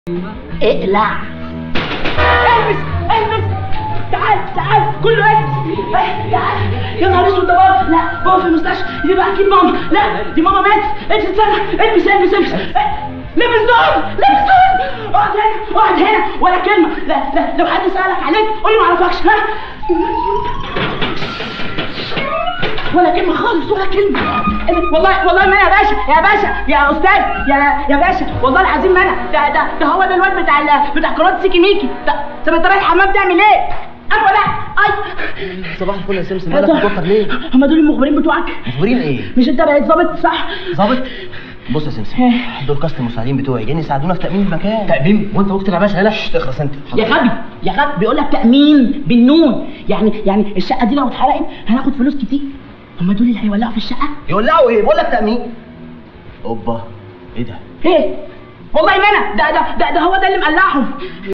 اقلع البس البس تعال تعال كله البس إيه، تعال يا نهار اسود ده بابا لا بابا في المستشفى يبقى اكيد ماما لا دي ماما ماتت البس استنى البس البس البس إيه، لبس دول لبس دول اقعد هنا اقعد هنا ولا كلمه لا لا لو حد سالك عليك قول لي ما اعرفكش ها ولا كلمة خالص ولا كلمة والله والله ما يا باشا يا باشا يا أستاذ يا يا باشا والله العظيم ما أنا ده ده ده هو ده الواد بتاع ال- بتاع قناة سيكي ميكي ده طب أنت رايح الحمام تعمل إيه؟ أنا ولا أي صباح الفل يا سمسم مالك متوتر ليه؟ هم دول المخبرين بتوعك مخبرين ايه؟ مش أنت بقيت ظابط صح؟ ظابط؟ بص يا سمسم دول كاست المساعدين بتوعي جايين يساعدونا في تأمين المكان تأمين وانت وقت يا باشا لا شش تخلص انت يا غبي يا غبي بيقول لك تأمين بالنون يعني يعني الشقة دي لو اتحرقت هناخد فلوس كتير هم دول اللي هيولعوا في الشقة؟ يولعوا ايه؟ بقول لك تأمين اوبا ايه ده؟ ايه والله ما انا ده ده ده, ده هو ده اللي مقلعهم